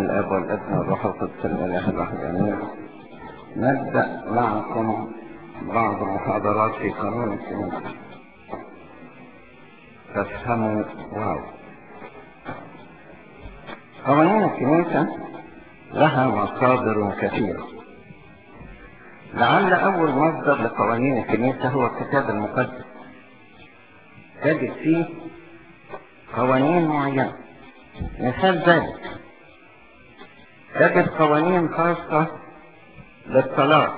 الاب والابن والروح القدس الاله الواحد امين نبدا معكم بعض المحاضرات في قانون الكنيسه تفهموا واو قوانين الكنيسه لها مصادر كثيره لعل اول مصدر لقوانين الكنيسه هو الكتاب المقدس تجد فيه قوانين معينه مثال ذلك تجد قوانين خاصة بالطلاق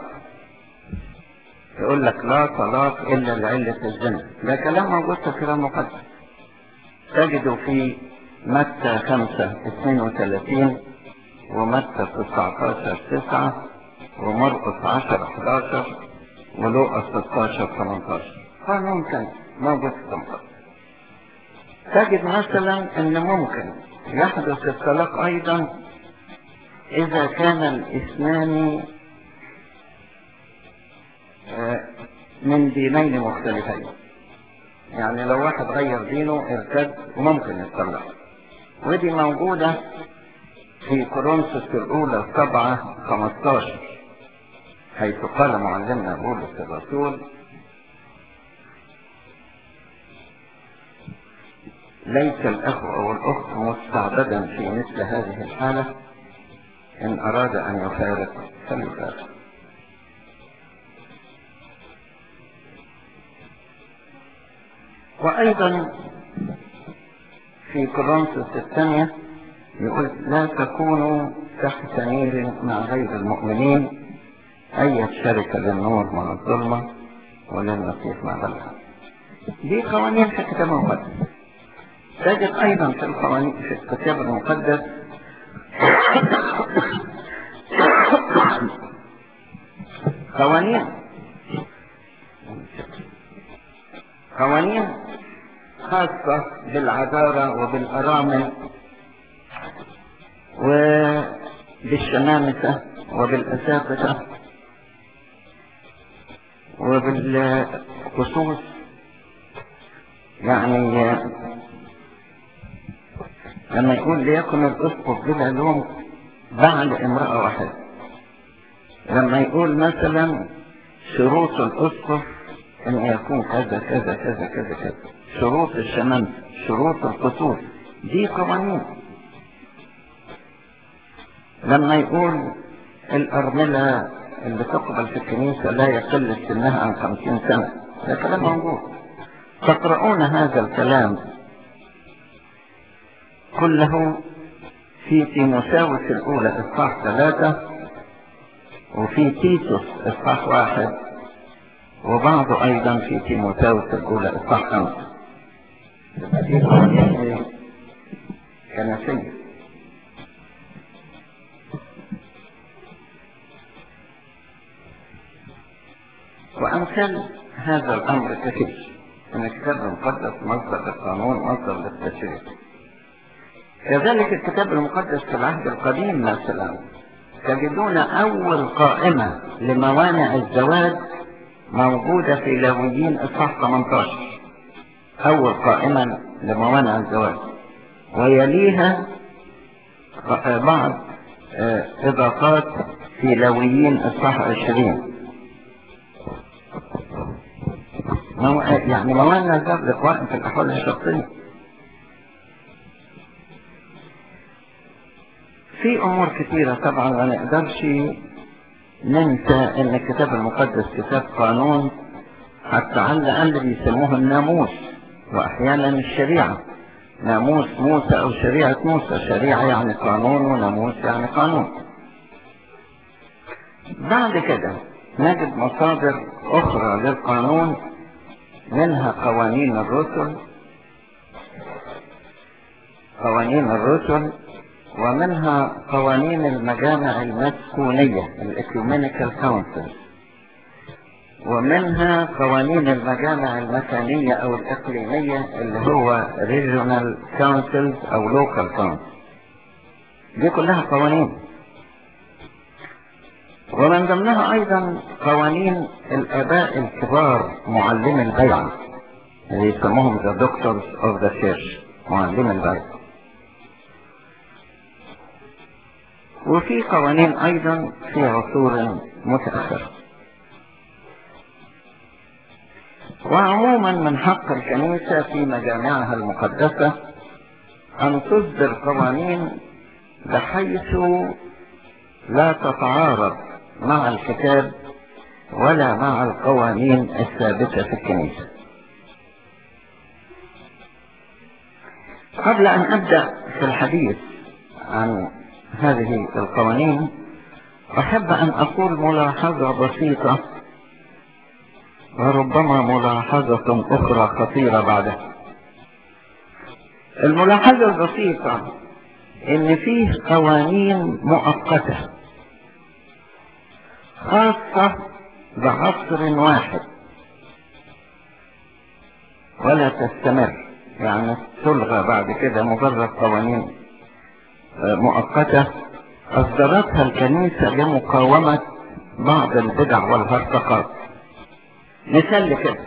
يقول لك لا طلاق إلا لعلة الزنا ده كلام موجود في الكلام المقدس تجده في متى 5 32 ومتى 19 9 ومرقس 10 11 ولوقا 16 18 قانون كان موجود في المقدس تجد مثلا ان ممكن يحدث الطلاق ايضا اذا كان الاثنان من دينين مختلفين يعني لو واحد غير دينه ارتد ممكن يطلق ودي موجودة في كورنثوس الأولى سبعة خمستاشر حيث قال معلمنا بولس الرسول ليس الأخ أو الأخت مستعبدا في مثل هذه الحالة إن أراد أن يفارق فليفارق وأيضا في كورنثوس الثانية يقول لا تكونوا تحت نير مع غير المؤمنين أي شركة للنور مع الظلمة وللمسيح مع الحق دي قوانين في الكتاب المقدس تجد أيضا في القوانين في الكتاب المقدس قوانين قوانين خاصة بالعذارة وبالأرامل وبالشمامسة وبالأساتذة وبالخصوص يعني لما يقول ليكن الاسقف بلا لوم بعد امرأة واحدة لما يقول مثلا شروط الاسقف ان يكون كذا كذا كذا كذا كذا شروط الشمال شروط القصور دي قوانين لما يقول الأرملة اللي تقبل في الكنيسة لا يقل سنها عن خمسين سنة ده كلام موجود تقرؤون هذا الكلام كله في تيموساوس الأولى إصحاح ثلاثة وفي تيتوس إصحاح واحد وبعضه أيضا في تيموساوس الأولى إصحاح خمسة دي قوانين كنسية وأمثال هذا الأمر كثير أن الكتاب المقدس مصدر للقانون مصدر للتشريع كذلك الكتاب المقدس في العهد القديم مثلا تجدون أول قائمة لموانع الزواج موجودة في لاويين إصحاح 18 أول قائمة لموانع الزواج ويليها بعض إضافات في لاويين إصحاح 20 يعني موانع الزواج قائم في الأحوال الشخصية في امور كثيرة طبعا ما نقدرش ننسى ان الكتاب المقدس كتاب قانون حتى على الاقل بيسموه الناموس واحيانا الشريعة ناموس موسى او شريعة موسى شريعة يعني قانون وناموس يعني قانون بعد كده نجد مصادر اخرى للقانون منها قوانين الرسل قوانين الرسل ومنها قوانين المجامع المسكونية الإكومينيكال كونسل ومنها قوانين المجامع المكانية أو الإقليمية اللي هو ريجونال كونسلز أو لوكال كونسل دي كلها قوانين ومن ضمنها أيضا قوانين الآباء الكبار معلمي البيعة اللي يسموهم the doctors of the church معلمي البيعة وفي قوانين أيضا في عصور متأخرة وعموما من حق الكنيسة في مجامعها المقدسة أن تصدر قوانين بحيث لا تتعارض مع الكتاب ولا مع القوانين الثابتة في الكنيسة قبل أن أبدأ في الحديث عن هذه القوانين أحب أن أقول ملاحظة بسيطة وربما ملاحظة أخرى خطيرة بعدها الملاحظة البسيطة إن فيه قوانين مؤقتة خاصة بعصر واحد ولا تستمر يعني تلغى بعد كده مجرد قوانين مؤقتة أصدرتها الكنيسة لمقاومة بعض البدع والهرطقات مثال كده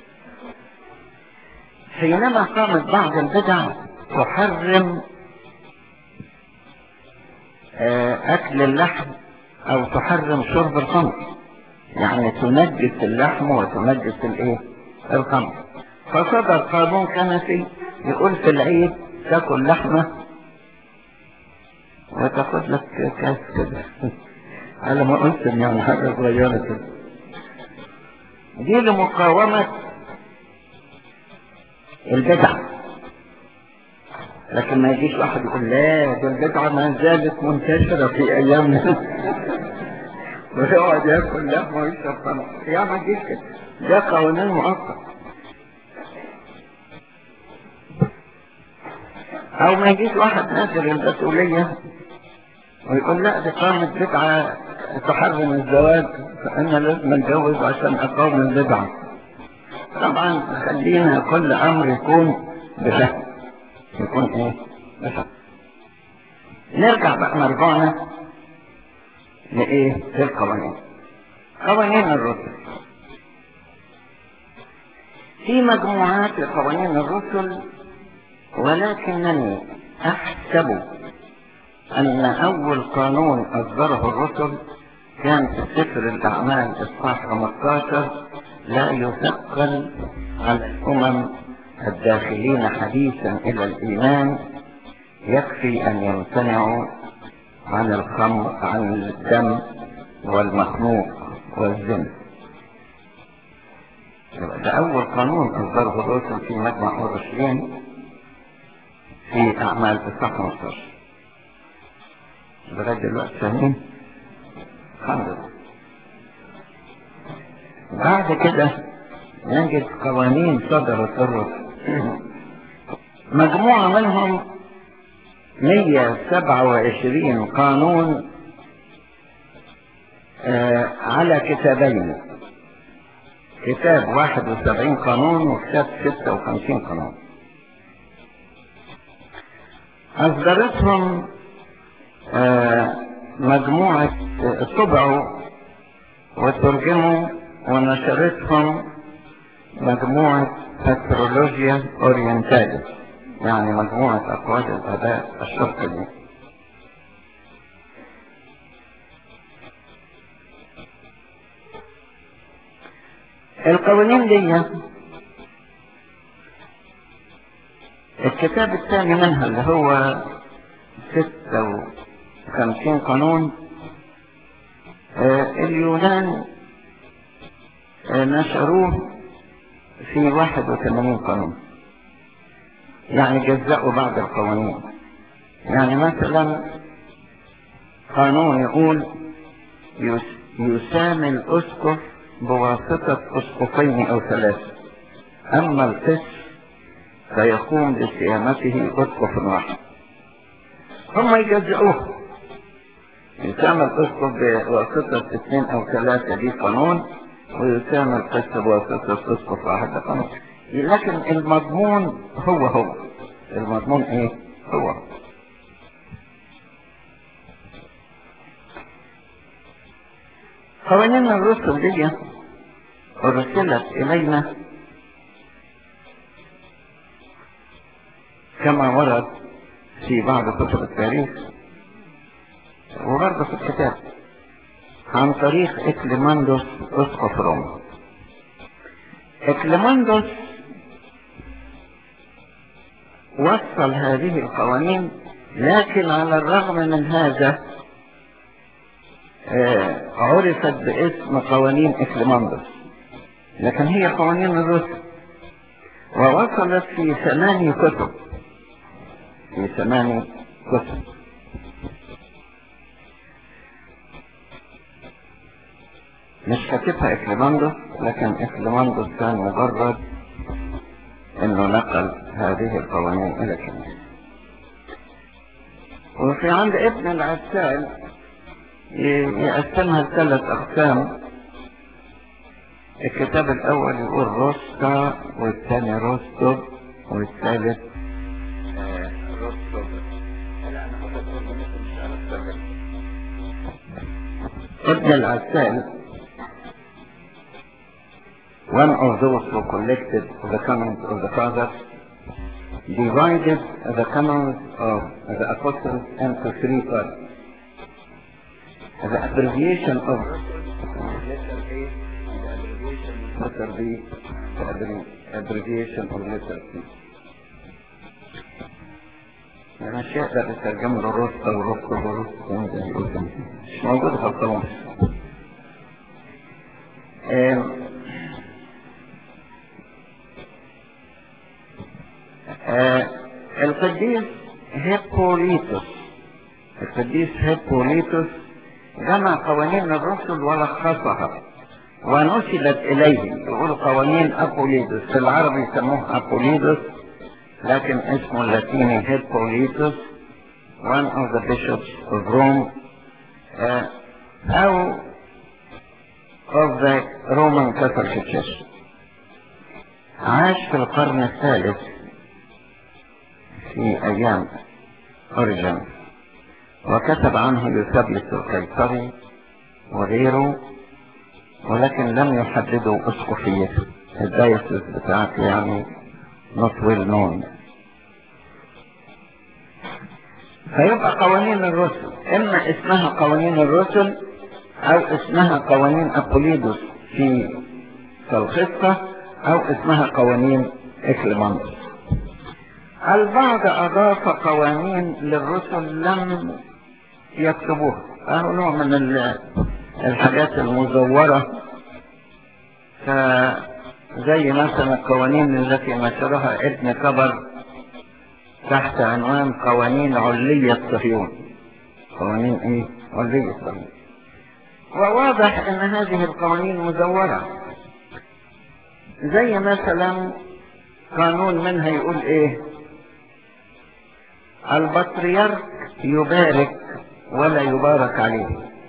حينما قامت بعض البدع تحرم أكل اللحم أو تحرم شرب الخمر يعني تنجس اللحم وتنجس الايه الخمر فصدر قانون كنسي يقول في العيد تاكل لحمه وتاخد لك كاس كده على ما قلت ان يعني حاجه صغيره كده دي لمقاومه البدع لكن ما يجيش واحد يقول لا ده البدعه ما زالت منتشره في ايامنا ويقعد ياكل لحمه ويشرب خمر يا ما تجيش كده ده قوانين مؤقت او ما يجيش واحد نازل المسؤوليه ويقول لا دي قامت بدعه تحرم الزواج فانا لازم اتجوز عشان اقاوم البدعه طبعا خلينا كل امر يكون بفهم يكون ايه بفهم نرجع بقى مرجعنا لإيه؟ للقوانين قوانين الرسل في مجموعات لقوانين الرسل ولكنني أحسب أن أول قانون أصدره الرسل كان في سفر الأعمال إصحاح 15 لا يثقل على الأمم الداخلين حديثا إلى الإيمان يكفي أن يمتنعوا عن الخمر عن الدم والمخنوق والزنا ده أول قانون أصدره الرسل في مجمع أورشليم في أعمال إصحاح 15 لغاية دلوقتي فاهمين؟ الحمد لله بعد كده نجد قوانين صدرت الرسل مجموعة منهم 127 قانون آه على كتابين كتاب 71 قانون وكتاب 56 قانون أصدرتهم آه مجموعة طبعوا وترجموا ونشرتهم مجموعة أسترولوجيا أورينتاليس يعني مجموعة أقوال الآباء الشرقيين القوانين دي الكتاب الثاني منها اللي هو ستة وخمسين قانون آه اليونان آه نشروه في واحد وثمانين قانون يعني جزأوا بعض القوانين يعني مثلا قانون يقول يسامي الأسقف بواسطة أسقفين أو ثلاثة أما القس فيقوم بصيانته أسقف واحد هم يجزئوه يسامى الأسقف بواسطة اثنين أو ثلاثة دي قانون ويسامى القس بواسطة أسقف واحد ده قانون لكن المضمون هو هو المضمون ايه هو هو قوانين الرسل دي أرسلت إلينا كما ورد في بعض كتب التاريخ وبرضه في الكتاب عن طريق إكليماندوس أسقف روما إكليماندوس وصل هذه القوانين لكن على الرغم من هذا آه، عرفت باسم قوانين إكليماندوس لكن هي قوانين الرسل ووصلت في ثماني كتب في ثماني كتب مش كاتبها إكليماندوس لكن إكليماندوس كان مجرد انه نقل هذه القوانين الى الكنيسة وفي عند ابن العسال يقسمها لثلاث اقسام الكتاب الاول يقول روستا والثاني روستوب والثالث آه، روستوب ابن العسال one of those who collected the canons of the fathers divided the canons of the apostles into three parts. The abbreviation of letter A, the abbreviation of letter B, the abbreviation of letter C. يعني الشيء ده بترجم له رصة ورصة ورصة زي ما يقول مش موجود في القاموس. آه القديس هيبوليتوس القديس هيبوليتوس جمع قوانين الرسل ولخصها ونسبت إليه يقولوا قوانين أبوليدوس في العربي يسموه أبوليدوس لكن اسمه اللاتيني هيبوليتوس one of the bishops of Rome آه أو of the Roman Catholic Church عاش في القرن الثالث في أيام أوريجن وكتب عنه يوسابيوس القيصري وغيره ولكن لم يحددوا اسقفيته الدايسس بتاعته يعني not well known فيبقى قوانين الرسل اما اسمها قوانين الرسل او اسمها قوانين ابوليدوس في في الخطة او اسمها قوانين اكليماندوس البعض اضاف قوانين للرسل لم يكتبوها اهو نوع من الحاجات المزورة فزي مثلا القوانين التي نشرها ابن كبر تحت عنوان قوانين علية صهيون قوانين ايه علية صهيون وواضح ان هذه القوانين مزورة زي مثلا قانون منها يقول ايه البطريرك يبارك ولا يبارك عليه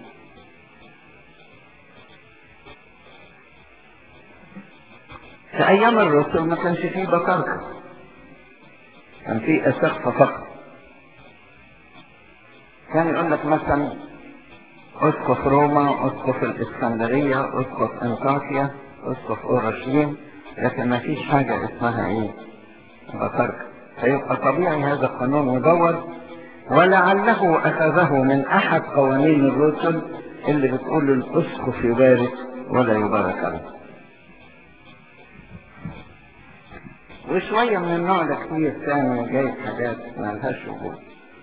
في ايام الرسل ما كانش فيه بطاركة كان فيه اسقف فقط كان يقول لك مثلا اسقف روما اسقف الاسكندرية اسقف انطاكيا اسقف اورشليم لكن ما فيش حاجة اسمها ايه بطاركة فيبقى طبيعي هذا القانون مدور ولعله اخذه من احد قوانين الرسل اللي بتقول الاسقف يبارك ولا يبارك عليه وشوية من النوع ده كتير ثاني جاي حاجات ما لهاش وجود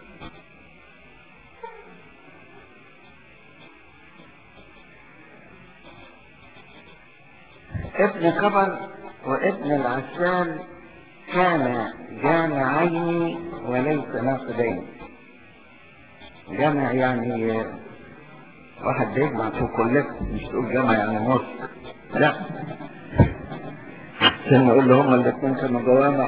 ابن كبر وابن العسال كان جامعين وليس ناقدين جامع يعني واحد بيجمع في كلكم مش تقول جامع يعني نص لا عشان نقول له هما الاثنين كانوا جوامع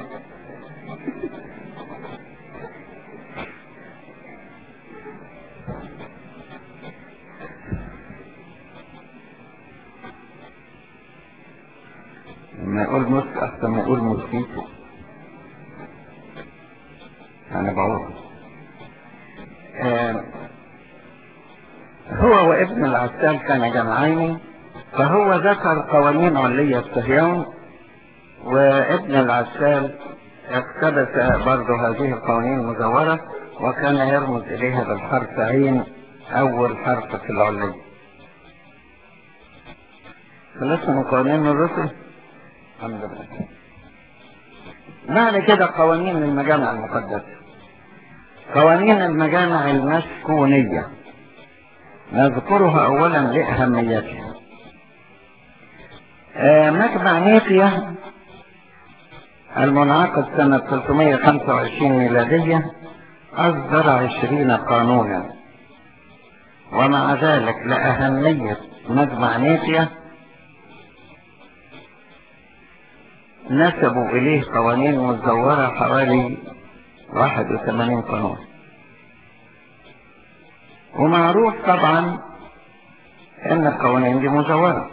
لما يقول نص احسن ما يقول موسيقى انا بعوض آه هو وابن العسال كان جمعين فهو ذكر قوانين علية صهيون وابن العسال اقتبس برضه هذه القوانين المزورة وكان يرمز إليها بالحرف عين أول حرف في العلية خلصنا من قوانين الرسل الحمد لله بعد كده قوانين المجامع المقدسة قوانين المجامع المسكونية نذكرها أولا لأهميتها آه مجمع نيقيا المنعقد سنة 325 ميلادية أصدر عشرين قانونا ومع ذلك لأهمية مجمع نيقيا نسبوا إليه قوانين مزورة حوالي 81 قانون ومعروف طبعا ان القوانين دي مزورة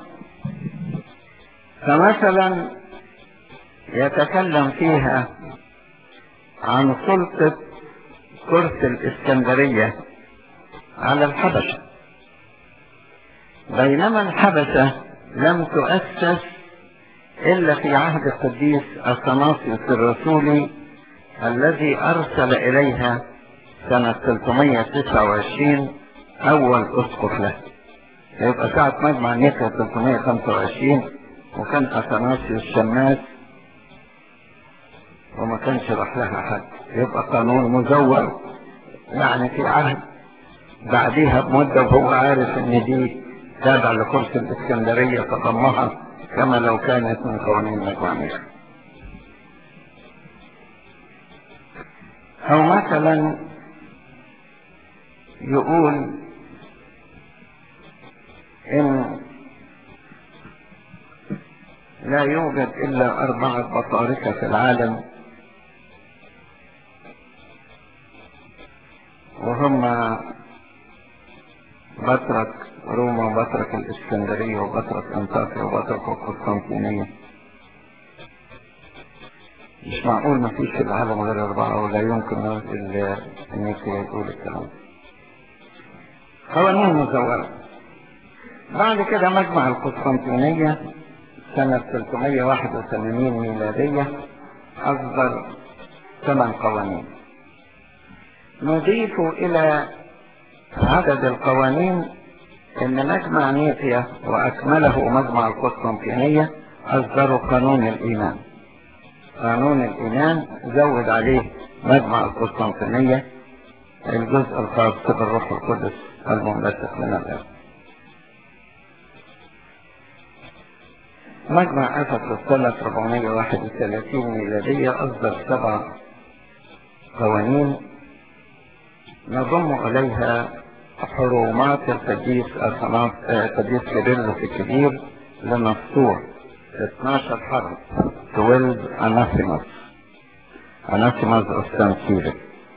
فمثلا يتكلم فيها عن سلطة كرسي الإسكندرية على الحبشة بينما الحبشة لم تؤسس إلا في عهد القديس أثناسيوس الرسولي الذي أرسل إليها سنة 329 أول أسقف له يبقى ساعة مجمع نيكا 325 وكان أثناسيوس شماس وما كانش راح لها حد يبقى قانون مزور يعني في عهد بعديها بمدة وهو عارف ان دي تابع لكرسي الاسكندرية فضمها كما لو كانت من قوانين مجمع نيكا او مثلا يقول ان لا يوجد الا اربعة بطاركة في العالم وهم بطرك روما وبطرك الاسكندرية وبطرك انطاكيا وبطرك القسطنطينية مش معقول ما فيش في العالم غير أربعة ولا يمكن إنك يقول الكلام قوانين مزورة بعد كده مجمع القسطنطينية سنة 381 ميلادية أصدر ثمان قوانين نضيف إلى عدد القوانين أن مجمع نيقيا وأكمله مجمع القسطنطينية أصدروا قانون الإيمان قانون الإيمان زود عليه مجمع القسطنطينية الجزء الخاص بالروح القدس المنبثق من الأرض مجمع أفسس سنة 431 ميلادية أصدر سبع قوانين نضم إليها حرومات القديس القديس كبيرلس الكبير لنسطور 12 حرب 12 anathemas anathemas of St. Peter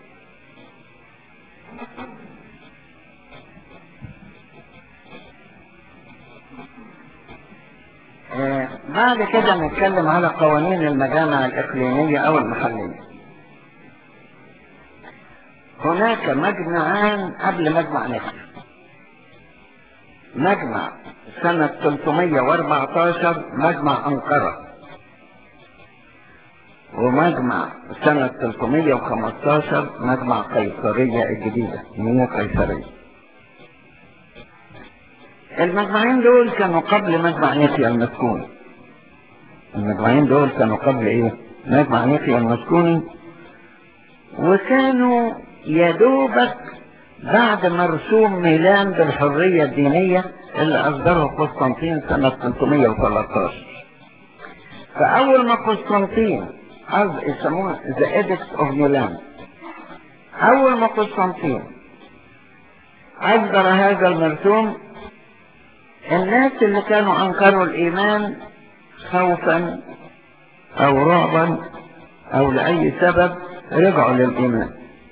آه بعد كده نتكلم على قوانين المجامع الإقليمية أو المحلية هناك مجمعان قبل مجمع نفسه مجمع سنة 314 مجمع أنقرة ومجمع سنة 315 مجمع قيصرية الجديدة نيو قيصرية المجمعين دول كانوا قبل مجمع نيقيا المسكون المجمعين دول كانوا قبل ايه مجمع نيقيا المسكوني وكانوا يدوبك بعد مرسوم ميلان بالحرية الدينية اللي أصدره قسطنطين سنة 313 فأول ما قسطنطين عايز يسموه ذا إيدكت أوف ميلان أول ما قسطنطين أصدر هذا المرسوم الناس اللي كانوا أنكروا الإيمان خوفا أو رعبا أو لأي سبب رجعوا للإيمان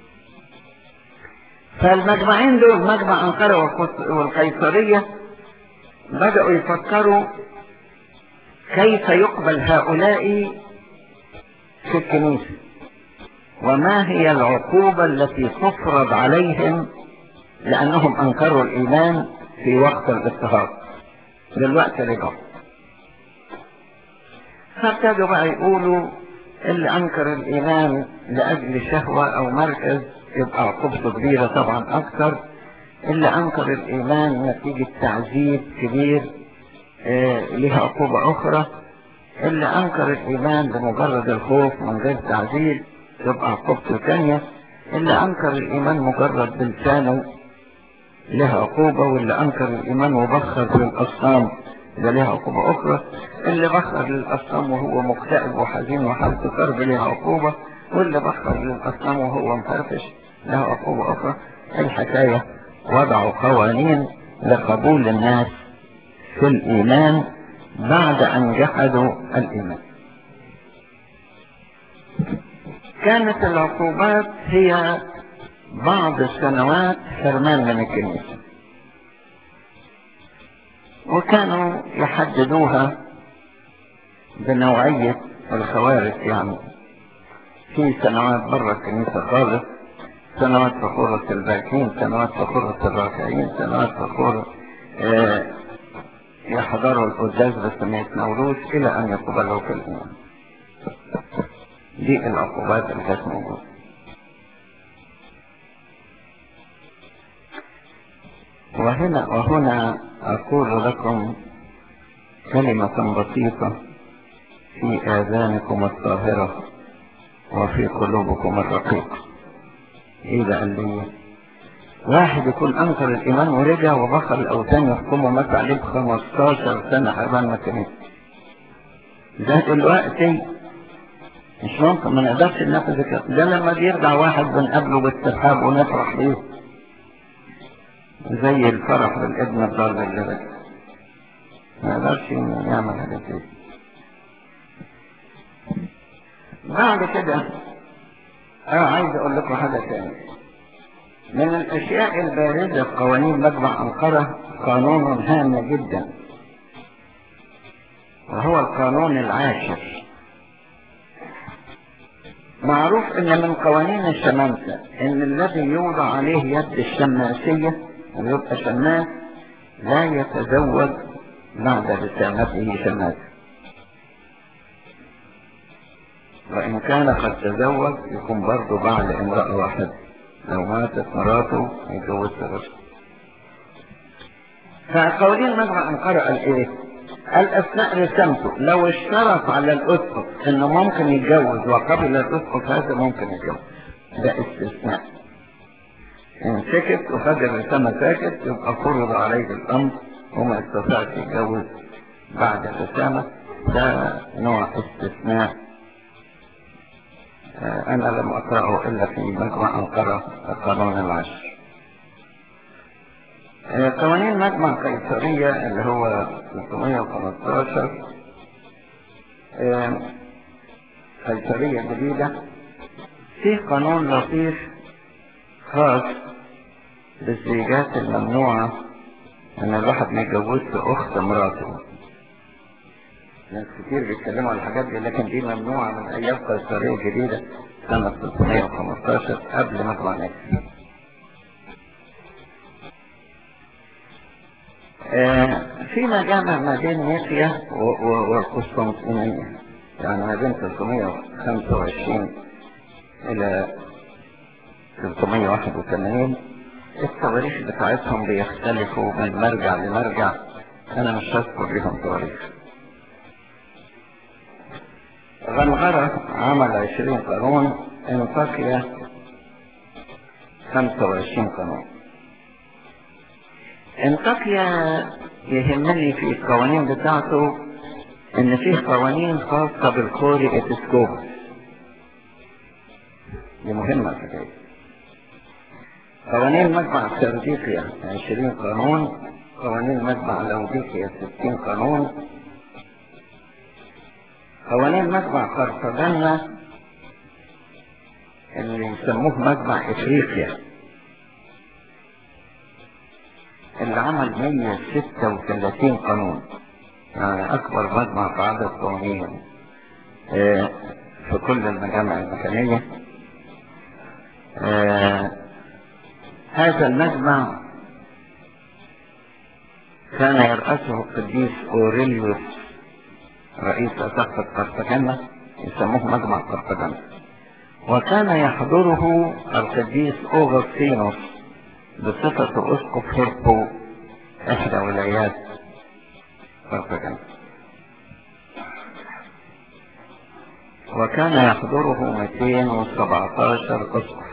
فالمجمعين دول مجمع أنقرة والقيصرية بدأوا يفكروا كيف يقبل هؤلاء في الكنيسة وما هي العقوبة التي تفرض عليهم لأنهم أنكروا الإيمان في وقت الاضطهاد دلوقتي رجعوا فابتدوا بقى يقولوا اللي أنكر الإيمان لأجل شهوة أو مركز يبقى عقوبته كبيرة طبعا أكثر اللي أنكر الإيمان نتيجة تعذيب كبير آه، لها عقوبة أخرى اللي أنكر الإيمان بمجرد الخوف من غير تعذيب تبقى عقوبته تانية اللي أنكر الإيمان مجرد بلسانه لها عقوبة واللي أنكر الإيمان وبخر للأصنام ده لها عقوبة أخرى اللي بخر للأصنام وهو مكتئب وحزين وحالته كرب لها عقوبة واللي بخر للأصنام وهو مفرفش لها عقوبة أخرى الحكاية وضعوا قوانين لقبول الناس في الإيمان بعد أن جحدوا الإيمان كانت العقوبات هي بعض السنوات حرمان من الكنيسة وكانوا يحددوها بنوعية الخوارج يعني في سنوات برا الكنيسة خالص سنوات فخورة الباكين سنوات فخورة الراكعين سنوات فخورة آه يحضروا القداس بس ما يتناولوش إلى أن يقبلوا في الإيمان دي العقوبات اللي كانت موجودة وهنا وهنا أقول لكم كلمة بسيطة في آذانكم الطاهرة وفي قلوبكم الرقيقة إيه ده قال لي واحد يكون أنكر الإيمان ورجع وبخر الأوثان يحكمه مثلا عليه ب 15 سنة حرمان ما كانت ده دلوقتي مش ممكن ما نقدرش ننفذ كده ده لما بيرجع واحد بنقابله بالترحاب ونفرح بيه زي الفرح بالابن الضال اللي رجع ما نقدرش نعمل حاجة كده بعد كده اه عايز اقول لكم حاجة تانية من الاشياء البارزة في قوانين مجمع انقرة قانون هام جدا وهو القانون العاشر معروف ان من قوانين الشمامسة ان الذي يوضع عليه يد الشماسية ويبقى شماس لا يتزوج بعد رسالته شماس وإن كان قد تزوج يكون برضه بعد امرأة واحدة لو ماتت مراته يتجوزها بس فقوانين مجمع أنقرة قال إيه؟ قال أثناء رسامته لو اشترط على الأسقف إنه ممكن يتجوز وقبل الأسقف هذا ممكن يتجوز ده استثناء إن سكت وخد الرسامة ساكت يبقى فرض عليه الأمر وما استطاعش يتجوز بعد الرسامة ده نوع استثناء أنا لم أقرأه إلا في مجمع أنقرة القانون العشر قوانين مجمع قيصرية اللي هو 315 قيصرية جديدة في قانون لطيف خاص بالزيجات الممنوعة ان الواحد ما يتجوزش اخت مراته ناس كتير بيتكلموا على الحاجات دي لكن دي ممنوعة من ايام قيصرية جديدة سنة 315 قبل مجمع نكسي آه في مجامع ما بين نيقيا والقسطنطينية يعني ما بين 325 إلى 381 التواريخ بتاعتهم بيختلفوا من مرجع لمرجع أنا مش هذكر لهم تواريخ غنغرة عمل 20 قانون انطاكيا 25 قانون انطاكيا يهمني في القوانين بتاعته ان فيه قوانين خاصة بالكوري اتسكوب دي مهمة الحكاية قوانين مجمع سرديقيا 20 قانون قوانين مجمع لوديكيا 60 قانون قوانين مجمع قرطبانة اللي يسموه مجمع افريقيا اللي عمل 136 قانون يعني أكبر مجمع في عدد قوانين آه في كل المجامع المكانية آه هذا المجمع كان يرأسه القديس أوريليوس رئيس أسقف قرطاجنة يسموه مجمع قرطاجنة وكان يحضره القديس أوغسطينوس بصفة أسقف هربو إحدى ولايات فرقجان وكان يحضره 217 أسقف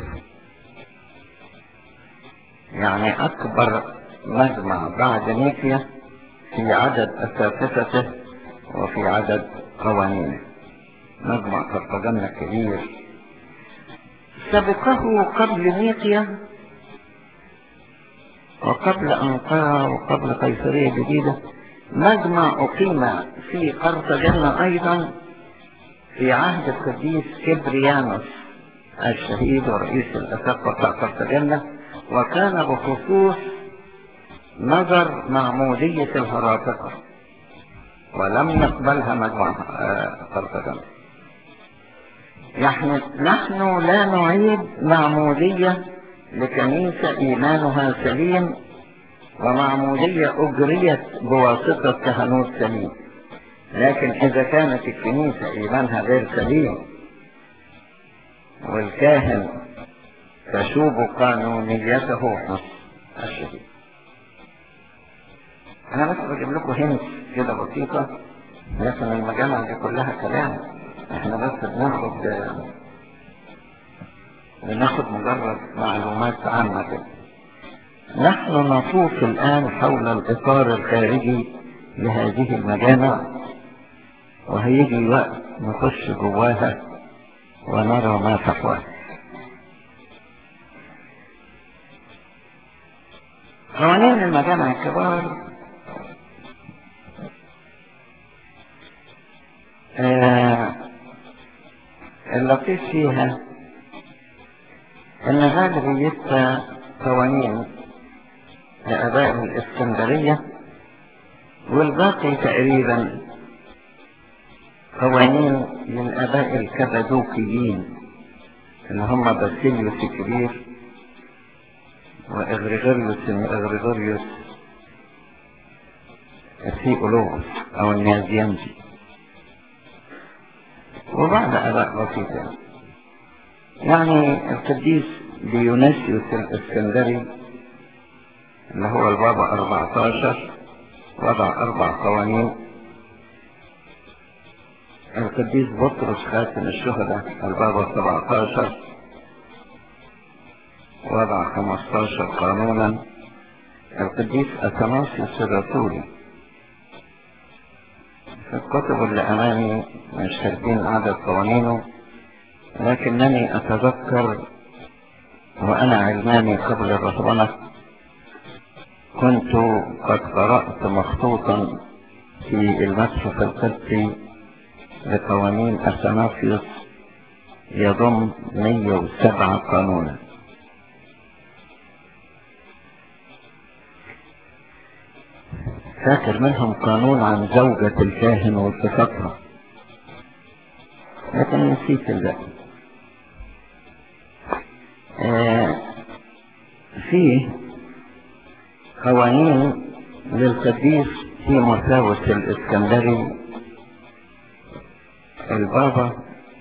يعني أكبر مجمع بعد نيكيا في عدد أساتذته وفي عدد قوانينه مجمع قرطاجنة كبير سبقه قبل نيقيا وقبل أنقرة وقبل قيصرية جديدة مجمع أقيم في قرطاجنة أيضا في عهد القديس كبريانوس الشهيد ورئيس الأسقة بتاع قرطاجنة وكان بخصوص نظر معمودية الهراطقة ولم يقبلها مجمع قرطاجنة نحن, نحن لا نعيد معمودية لكنيسة إيمانها سليم ومعمودية أجريت بواسطة كهنوت سليم لكن إذا كانت الكنيسة إيمانها غير سليم والكاهن تشوب قانونيته الشديد أنا بس بجيب لكم هنس كده بسيطة لكن المجامع دي كلها كلام احنا بس بناخد بناخد مجرد معلومات عامة كده نحن نطوف الآن حول الإطار الخارجي لهذه المجامع وهيجي وقت نخش جواها ونرى ما تحواها قوانين المجامع الكبار آه اللطيف فيها ان غالبيتها قوانين لاباء الاسكندرية والباقي تقريبا قوانين من اباء الكبدوكيين اللي هم باسيليوس الكبير واغريغوريوس اغريغوريوس الثيولوغوس او النازيانجي وبعض اباء بسيطة يعني القديس ديونيسيوس الاسكندري اللي هو البابا 14 وضع اربع قوانين القديس بطرس خاتم الشهداء البابا 17 وضع 15 قانونا القديس اثناسيوس الرسولي في الكتب اللي امامي مش كاتبين عدد قوانينه لكنني اتذكر وانا علماني قبل الرهبنة كنت قد قرأت مخطوطا في المتحف القدسي لقوانين اثناسيوس يضم 107 قانونا فاكر منهم قانون عن زوجة الكاهن وصفتها لكن نسيت الباقي آه فيه قوانين للقديس تيموثاوس الاسكندري البابا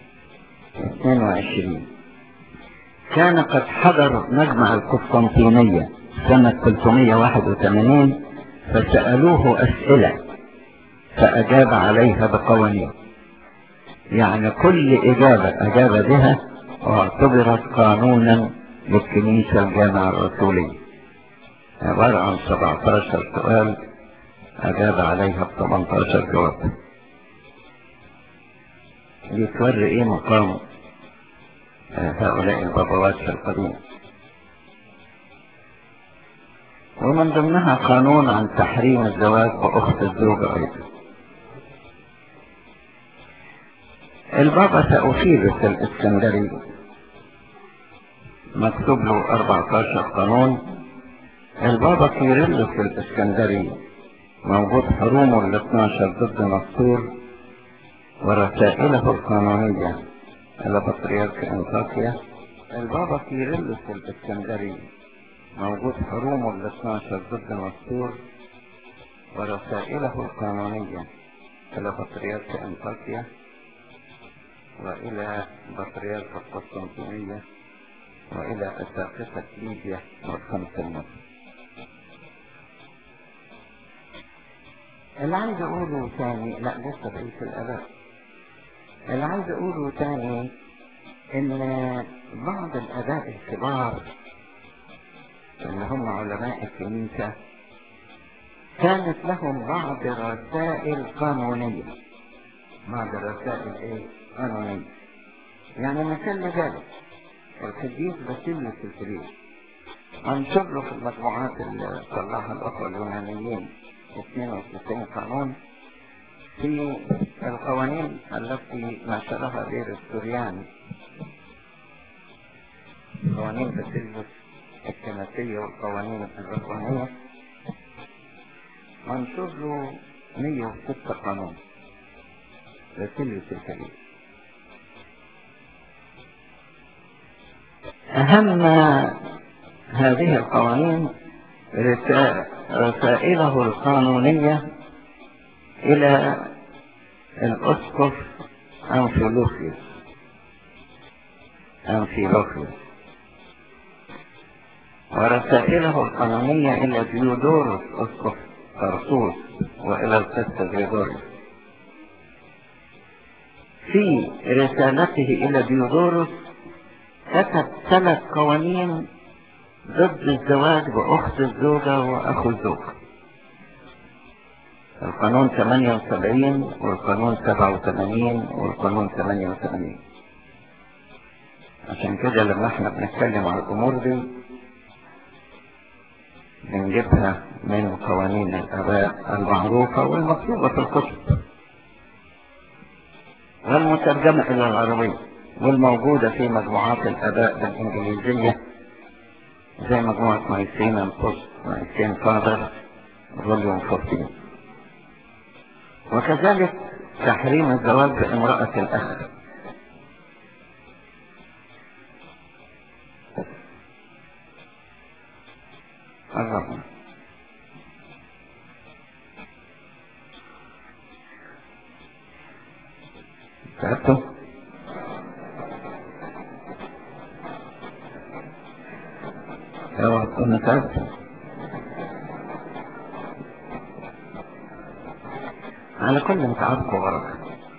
22 كان قد حضر مجمع القسطنطينية سنة 381 فسألوه أسئلة فأجاب عليها بقوانين يعني كل إجابة أجاب بها واعتبرت قانونا للكنيسة الجامعة الرسولية عبارة عن 17 سؤال أجاب عليها ب 18 جواب بيتوري إيه مقام هؤلاء البابوات في القديم ومن ضمنها قانون عن تحريم الزواج بأخت الزوجة أيضا البابا تأوفيلوس الإسكندري مكتوب له 14 قانون البابا كيرلس الإسكندري موجود حرومه ال 12 ضد نسطور ورسائله القانونية إلى بطريرك أنطاكيا البابا كيرلس الإسكندري موجود حرومه ال 12 ضد نسطور ورسائله القانونية إلى بطريرك أنطاكيا وإلى بطريرك القسطنطينية وإلى أساقفة ليبيا والخمس المصر اللي عايز أقوله تاني لا لسه بقية الآباء اللي عايز أقوله تاني إن بعض الآباء الكبار اللي هم علماء الكنيسة كانت لهم بعض رسائل قانونية بعض الرسائل ايه قانونية يعني مثال لذلك القديس باسيليوس الكبير انشر له في المجموعات اللي طلعها الاخوة اليونانيين 92 قانون في القوانين التي نشرها غير السوريان قوانين باسيليوس الكنسية والقوانين الربانية منشور له 106 قانون لسلس الكبير أهم هذه القوانين رسائله القانونية إلى الأسقف أنفلوخيوس أنفيلوخيوس ورسائله القانونية إلى ديودورس أسقف طرطوس وإلى القس غريغوريوس في رسالته إلى ديودورس كتب ثلاث قوانين ضد الزواج بأخت الزوجة وأخو الزوجة القانون 78 والقانون 87 والقانون 88 عشان كده لما احنا بنتكلم على الأمور دي بنجيبها من قوانين الآباء المعروفة والمكتوبة في الكتب والمترجمة إلى العربية والموجودة في مجموعات الآباء بالإنجليزية زي مجموعة مايسين البوست مايسين فادر فوليوم 14 وكذلك تحريم الزواج بامرأة الأخ الرحمة تعبتوا اوعى تكونوا تعبتوا على كل تعبكم بركة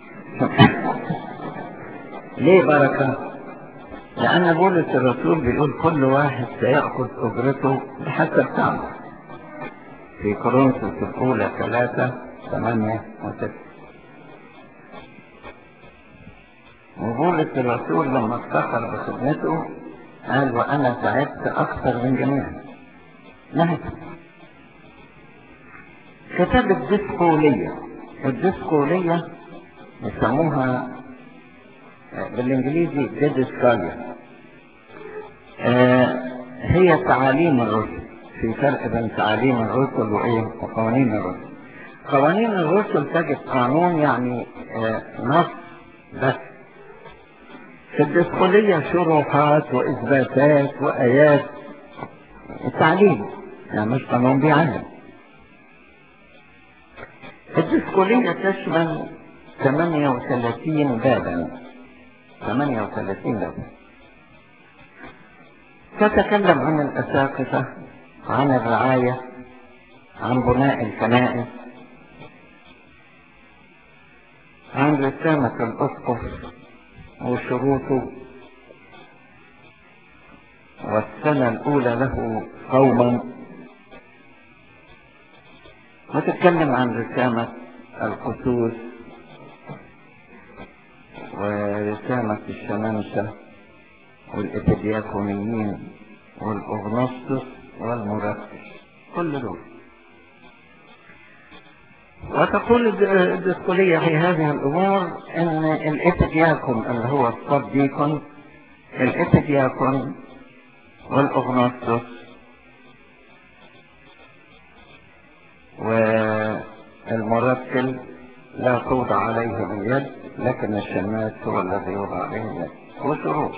ليه بركة؟ لأن بولس الرسول بيقول كل واحد سيأخذ أجرته بحسب تعبه في كورنثوس الأولى ثلاثة ثمانية وستة وبولس الرسول لما افتخر بخدمته قال وأنا تعبت أكثر من جميعهم نهت كتاب الديسكولية الديسكولية يسموها بالانجليزي ديدسكاليا آه هي تعاليم الرسل في فرق بين تعاليم الرسل وايه وقوانين الرسل قوانين الرسل تجد قانون يعني آه نص بس في الدسكولية شروحات وإثباتات وآيات التعليم يعني مش قانون بيعلم الدسكولية تشمل 38 بابا 38 بابا تتكلم عن الأساقفة عن الرعاية عن بناء الكنائس عن رسامة الأسقف وشروطه والسنة الأولى له قوما وتتكلم عن رسامة القسوس ورسامة الشمامسة والإبدياكونيين والأغنسطس والمركز كل دول وتقول الدسكولية في هذه الأمور أن الإبدياكون اللي هو الصديقون الإبدياكون والأغنسطس والمرتل لا توضع عليه اليد لكن الشماس هو الذي يوضع عليه اليد وشروط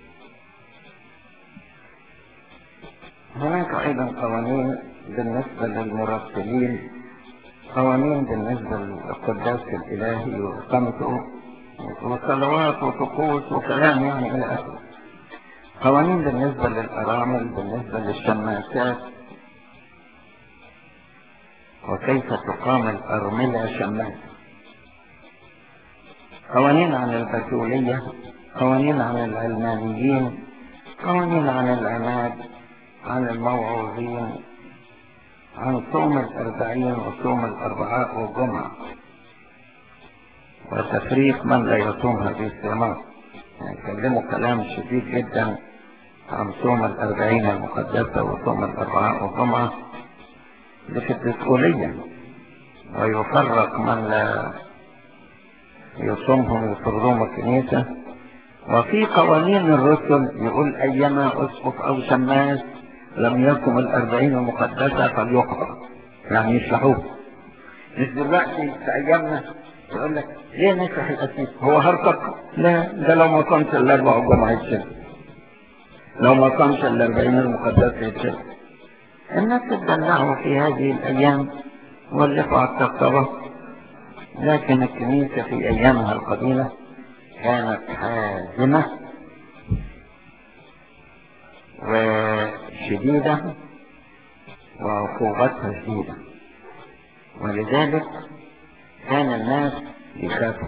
هناك أيضا قوانين بالنسبة للمرتلين قوانين بالنسبة للقداس الإلهي وقامته وصلوات وطقوس وكلام يعني إلى آخره قوانين بالنسبة للأرامل بالنسبة للشماسات وكيف تقام الأرملة شماس قوانين عن البتولية قوانين عن العلمانيين قوانين عن العماد عن الموعوظين عن صوم الأربعين وصوم الأربعاء والجمعة وتفريق من لا يصوم هذه الصيامات يعني كلموا كلام شديد جدا عن صوم الأربعين المقدسة وصوم الأربعاء والجمعة في الدسكولية ويفرق من لا يصومهم ويفرضهم الكنيسة وفي قوانين الرسل يقول أيما أسقف أو شماس لم يصم الأربعين المقدسة فليقبر يعني يشرحوه مش دلوقتي في أيامنا يقول لك ليه نشرح الأسيس هو هرطق لا ده لو ما صمش الأربع الجمعة يتشرح لو ما صمش الأربعين المقدسة يتشرح الناس تدلعوا في هذه الأيام واللقوا على التقطبة لكن الكنيسة في أيامها القديمة كانت حازمة وشديدة وعقوبتها شديدة ولذلك كان الناس يخافوا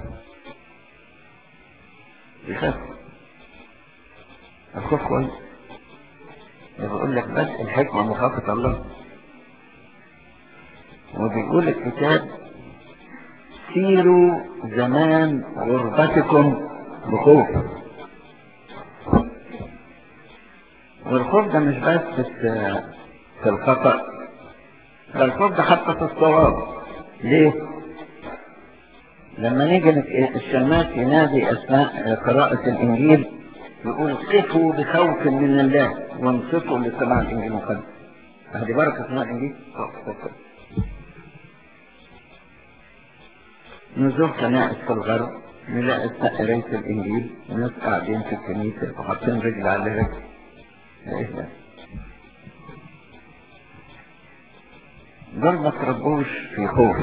يخافوا الخوف كويس بيقول لك بس الحكمة مخافة الله وبيقول الكتاب سيروا زمان غربتكم بخوف والخوف ده مش بس في في الخطأ ده الخوف ده حتى في الصواب ليه؟ لما نيجي الشماس ينادي أثناء قراءة الإنجيل يقول قفوا بخوف من الله وانصفوا لسماع الإنجيل المقدس هذه بركة سماع الإنجيل نزور كنائس في الغرب نلاقي أثناء قراية الإنجيل وناس قاعدين في الكنيسة وحاطين رجل على رجل إيه ده؟ دول ما تربوش في خوف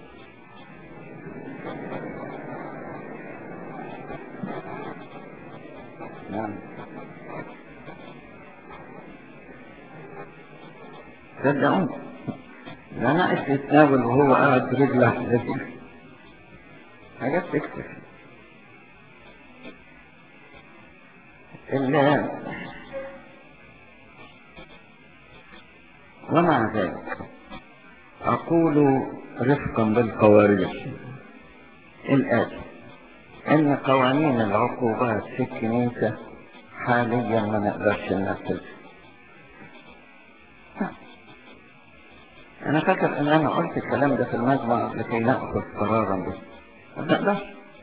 نعم صدقوني ده انا يتناول وهو قاعد رجله على رجله حاجات تكتب إلا ومع ذلك أقول رفقا بالقوارير الآتي أن قوانين العقوبات في الكنيسة حاليا ما نقدرش ننفذها أنا فاكر إن أنا قلت الكلام ده في المجمع لكي نأخذ قرارا به ما نقدرش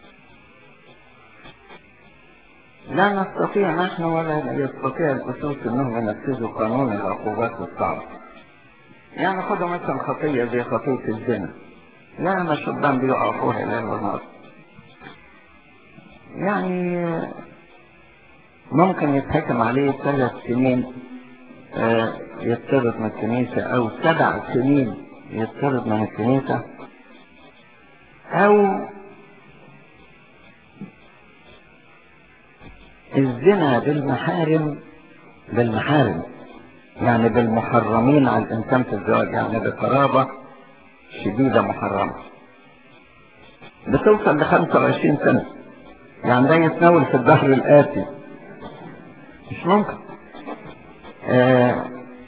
لا نستطيع نحن ولا يستطيع الأسوس أنهم ينفذوا قانون العقوبات الصعبة يعني خدوا مثلا خطية زي خطية الزنا لا ما الشبان بيقعوا فيها ليل ونهار يعني ممكن يتحكم عليه ثلاث سنين يطرد من الكنيسة أو سبع سنين يطرد من الكنيسة أو الزنا بالمحارم بالمحارم يعني بالمحرمين على الإنسان في الزواج يعني بقرابة شديدة محرمة بتوصل ل 25 سنة يعني ده يتناول في الظهر الآتي مش ممكن آه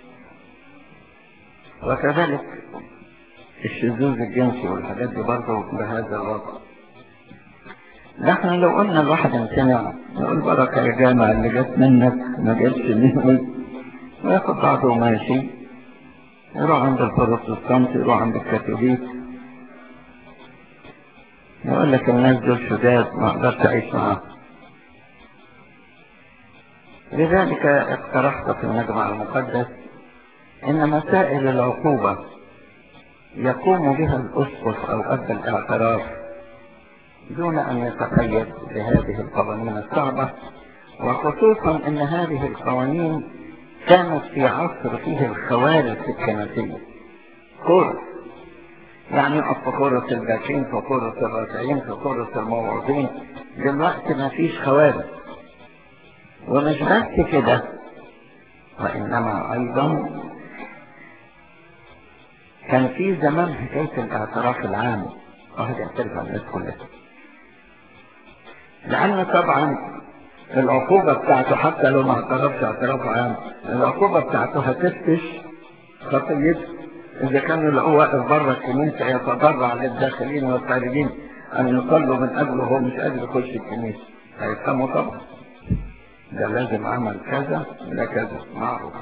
وكذلك الشذوذ الجنسي والحاجات دي برضه بهذا الوضع نحن لو قلنا الواحد امتنع نقول بركة يا جامع اللي جت منك ما جاتش مني وياخد بعضه وماشي يروح عند البروتستانت يروح عند الكاثوليك يقول لك الناس دول شداد ما اقدرش اعيش معاهم لذلك اقترحت في المجمع المقدس ان مسائل العقوبة يقوم بها الاسقف او اب الاعتراف دون ان يتقيد بهذه القوانين الصعبة وخصوصا ان هذه القوانين كانت في عصر فيه الخوارج الكنسية كورس يعني يقف في كورس الباكين في كورس الرافعين في كورس الموعظين دلوقتي ما فيش خوارج ومش بس كده وإنما أيضا كان في زمان حكاية الاعتراف العام واحد يعترف على الناس كلها لأن طبعا العقوبة بتاعته حتى لو ما اعترفش اعتراف عام العقوبة بتاعته هتفتش خطيته إذا كانوا لقوه واقف بره الكنيسة يتضرع للداخلين والخارجين أن يصلوا من أجله هو مش قادر يخش الكنيسة هيفهموا طبعا ده لازم عمل كذا ده كذا معروف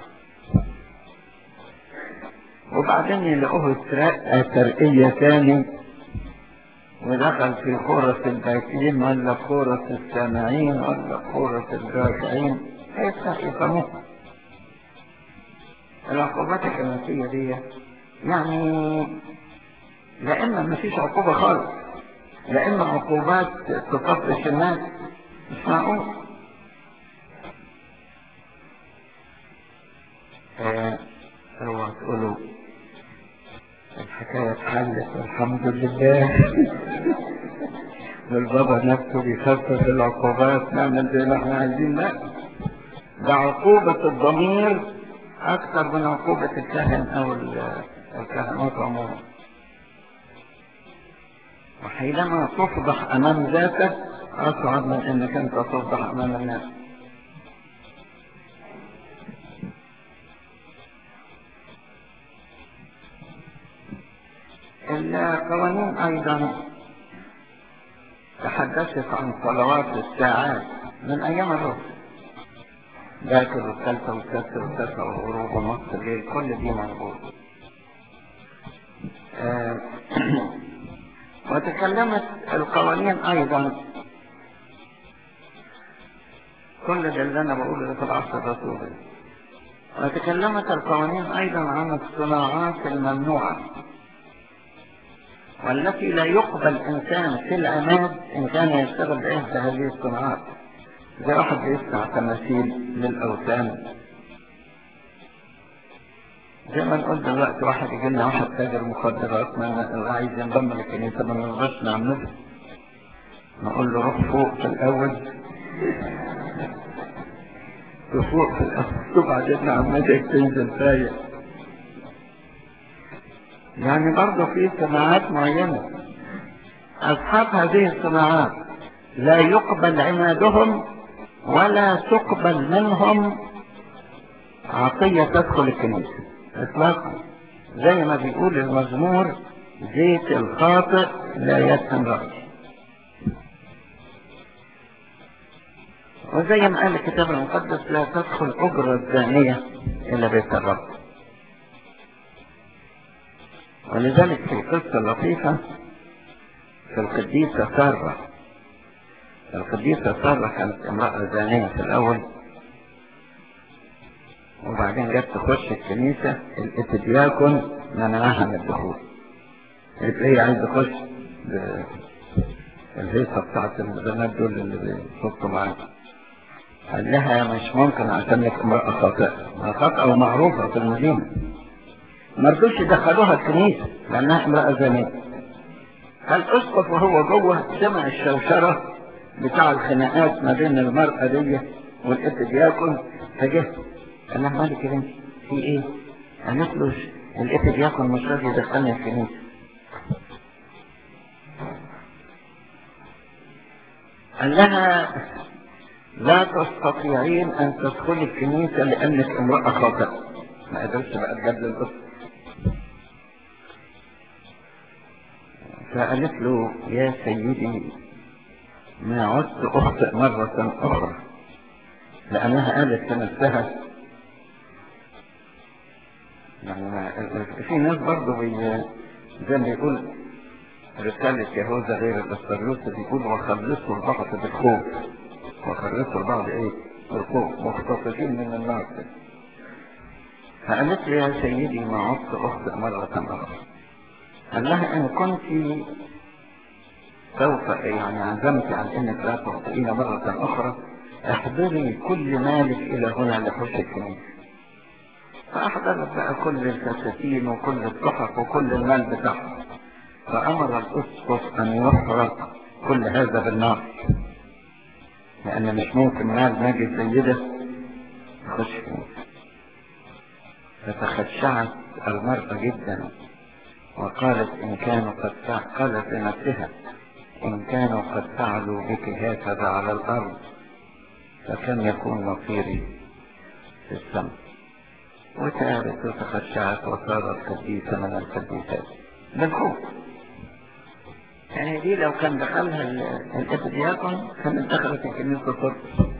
وبعدين يلاقوه اترقى ترقية تاني ودخل في خورة الباكين ولا في خورة السامعين ولا في خورة الراكعين هيفتح يفهموه العقوبات الكنسية دي يعني لا إما مفيش عقوبة خالص لا إما عقوبات تطفش الناس مش معقول آه، اوعى تقولوا الحكاية اتحلت والحمد لله والبابا نفسه بيخفف العقوبات نعمل زي ما احنا عايزين لا ده عقوبة الضمير أكثر من عقوبة الكاهن أو ال- الكهنوت عموما وحينما تفضح أمام ذاتك أصعب من أنك أنت تفضح أمام الناس القوانين أيضا تحدثت عن صلوات الساعات من أيام الرسل باكر والثالثة والسادسة والتاسعة والغروب ونص الليل كل دي موجود آه، وتكلمت القوانين أيضا كل ده اللي أنا بقوله ده في العصر الرسولي وتكلمت القوانين أيضا عن الصناعات الممنوعة والتي لا يقبل إنسان في العماد إن كان يشتغل بإحدى هذه الصناعات زي واحد بيصنع تماثيل للأوثان زي ما نقول دلوقتي واحد يجي لنا واحد تاجر مخدرات ما عايز ينضم للكنيسة ما نقدرش نعمله نقول له روح فوق في الأول تفوق في الأول وبعدين نعمتك تنزل فايق يعني برضه في صناعات معينة أصحاب هذه الصناعات لا يقبل عنادهم ولا تقبل منهم عطية تدخل الكنيسة إطلاقا زي ما بيقول المزمور زيت الخاطئ لا يدهن رأسه وزي ما قال الكتاب المقدس لا تدخل أجرة الزانية إلى بيت الرب ولذلك في قصة لطيفة في القديسة سارة القديسة سارة كانت امرأة زانية في الأول وبعدين جت تخش الكنيسة الاتدياكون منعها من الدخول قالت هي عايز تخش ب- الهيصة بتاعت البنات دول اللي بيحطوا معاها قال لها مش ممكن عشانك امرأة خاطئة ما خاطئة ومعروفة في المدينة ما رضوش يدخلوها الكنيسة لأنها امرأة زانية الأسقف وهو جوه سمع الشوشرة بتاع الخناقات ما بين المرأة دي والإتدياكون فجه قال لها مالك يا بنتي في إيه؟ قالت له الإتدياكون مش راضي يدخلني الكنيسة قال لها لا تستطيعين أن تدخلي الكنيسة لأنك امرأة خاطئة ما قدرش بقى تجادل الأسقف فقالت له يا سيدي ما عدت أخطئ مرة أخرى لأنها قالت في نفسها يعني ما- في ناس برضه بي زي ما بيقول رسالة يهوذا غير الأسطريوس بيقول وخلصوا البعض بالخوف وخلصوا البعض إيه؟ بالخوف مختطفين من النار فقالت له يا سيدي ما عدت أخطئ مرة أخرى قال لها إن كنت سوف يعني عزمت على انك لا تخطئين مرة اخرى احضري كل مالك الى هنا لحوش الكنيسة فاحضرت بقى كل الفساتين وكل التحف وكل المال بتاعها فامر الاسقف ان يحرق كل هذا بالنار لأن مش ممكن مال نجد زي ده يخش فيه فتخشعت المرأة جدا وقالت إن كانوا قد فعل قالت لنفسها إن كانوا قد فعلوا بك هكذا على الأرض فكم يكون مصيري في السماء وتابت وتخشعت وصارت قديسة من القديسات بالخوف يعني دي لو كان دخلها الابدياكون كانت دخلت الكنيسة صرف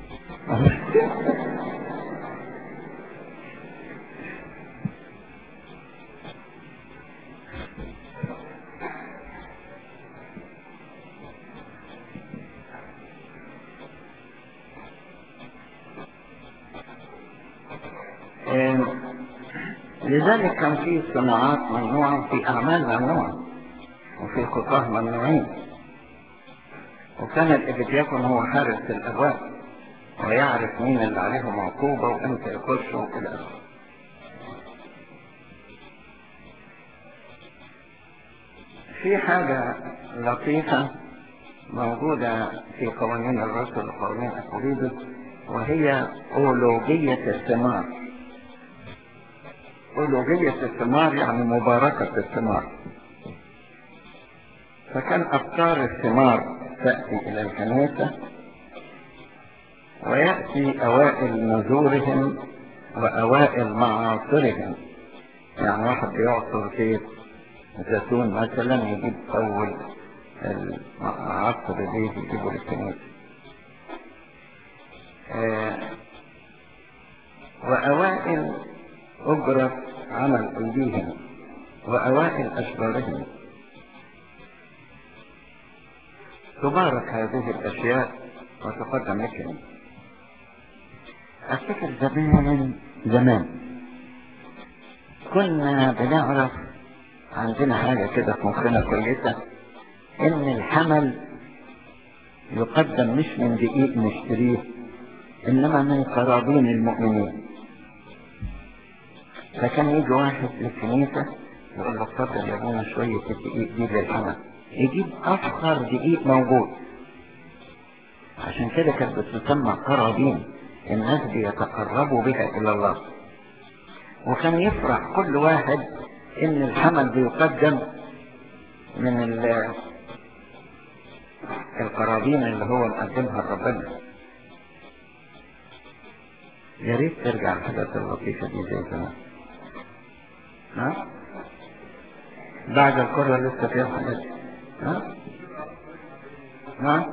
لذلك كان في صناعات ممنوعة في أعمال ممنوعة وفي قطاع ممنوعين وكان الإبدياكون هو حارس الأبواب ويعرف مين اللي عليهم عقوبة وإمتى يخشوا إلى آخره في حاجة لطيفة موجودة في قوانين الرسل وقوانين أكوليدس وهي أولوجية الثمار أولوجية الثمار يعني مباركة الثمار فكان أفكار الثمار تأتي إلى الكنيسة ويأتي أوائل نزورهم وأوائل معاصرهم يعني واحد بيعصر زيت زيتون مثلا يجيب أول العصر دي يجيبه للكنيسة آه وأوائل أجرة عمل أيديهم وأوائل أشجارهم تبارك هذه الأشياء وتقدم لك أفتكر زمان زمان كنا بنعرف عندنا حاجة كده في مخنا كويسة إن الحمل يقدم مش من دقيق نشتريه إنما من قرابين المؤمنين فكان يجي واحد للكنيسة يقول له اتفضل يا ابونا شوية الدقيق دي للحمل يجيب أفخر دقيق موجود عشان كده كانت بتسمى قرابين الناس بيتقربوا بها إلى الله وكان يفرح كل واحد إن الحمل بيقدم من القرابين اللي هو مقدمها لربنا يا ريت ترجع الحاجات اللطيفة دي زي زمان ها بعد القرى لسه فيها حاجات ها ها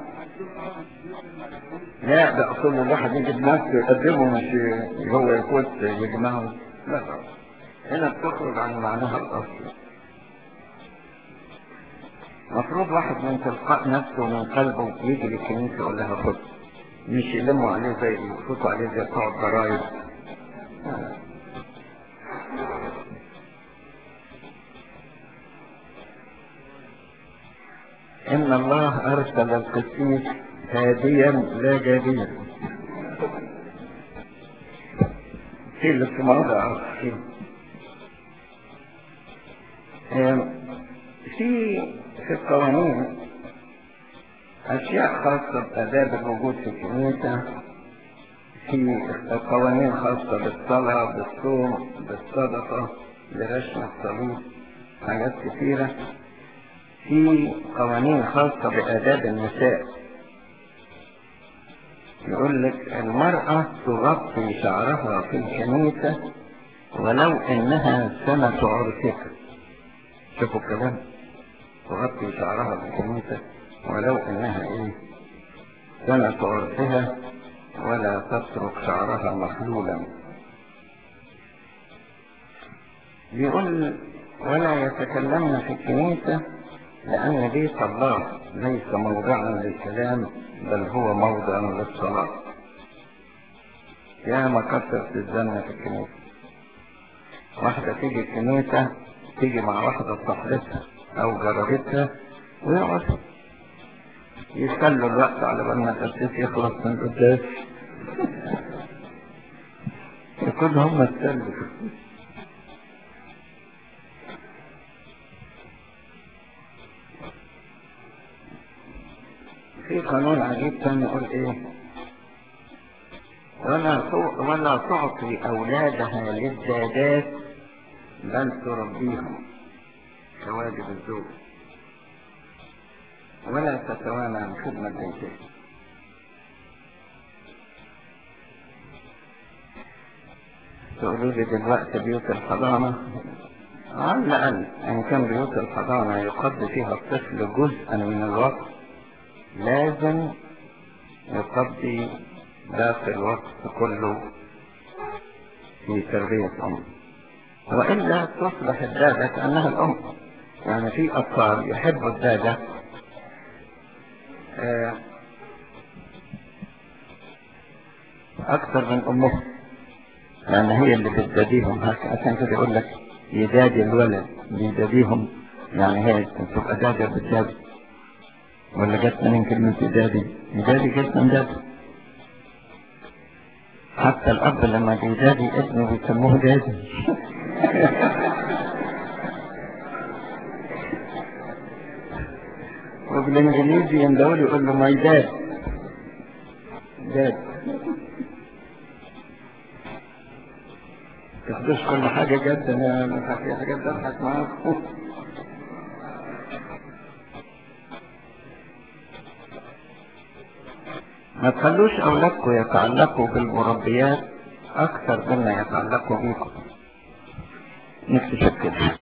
لا ده اصل الواحد يجيب ناس يقدمه مش هو يفوت يجمعه لا لا هنا بتخرج عن معناها الاصلي مفروض واحد من تلقاء نفسه ومن قلبه يجي للكنيسة يقول لها خد مش يلموا عليه زي يفوتوا عليه زي بتوع الضرايب إن الله أرسل القسيس هاديا لا جديا في اللي في موضع في في القوانين أشياء خاصة بآداب الوجود في الكنيسة في قوانين خاصة بالصلاة بالصوم بالصدقة برشم الصليب حاجات كثيرة في قوانين خاصة بآداب النساء يقول لك المرأة تغطي شعرها في الكنيسة ولو إنها سنة عرسها شوفوا الكلام تغطي شعرها في الكنيسة ولو إنها إيه سنة عرسها ولا تترك شعرها محلولا بيقول ولا يتكلمن في الكنيسة لأن بيت الله ليس موضعا للكلام بل هو موضع للصلاة يا ما كثرت الزمن في الكنيسة واحدة تيجي الكنيسة تيجي مع واحدة صاحبتها أو جربتها ويقعد يستلوا الوقت على بال ما التسليس يخلص من قدام يكون هم استلوا في قانون عجيب تاني يقول ايه ولا تع- ولا تعطي أولادها للدادات بل تربيهم كواجب الزوج ولا تتوانى عن خدمة بيتها تقولوا لي دلوقتي بيوت الحضانة على الأقل إن كان بيوت الحضانة يقضي فيها الطفل جزءا من الوقت لازم يقضي باقي الوقت كله في تربية أمه وإلا تصبح الدادة كأنها الأم يعني في أطفال يحبوا الدادة آه، أكثر من أمهم لأن هي اللي بتداديهم هك- عشان كده يقول لك يدادي الولد بيداديهم يعني هي تبقى دادة بتدادي ولا جت منين كلمة يدادي؟ يدادي جت من دادي حتى الأب لما بيدادي ابنه بيسموه دادي وبالإنجليزي يندول يقول له ماي داد داد تاخدوش كل حاجة جد أنا في حاجات بضحك معاكم ما تخلوش أولادكم يتعلقوا بالمربيات أكثر مما يتعلقوا بيكم نفسي كده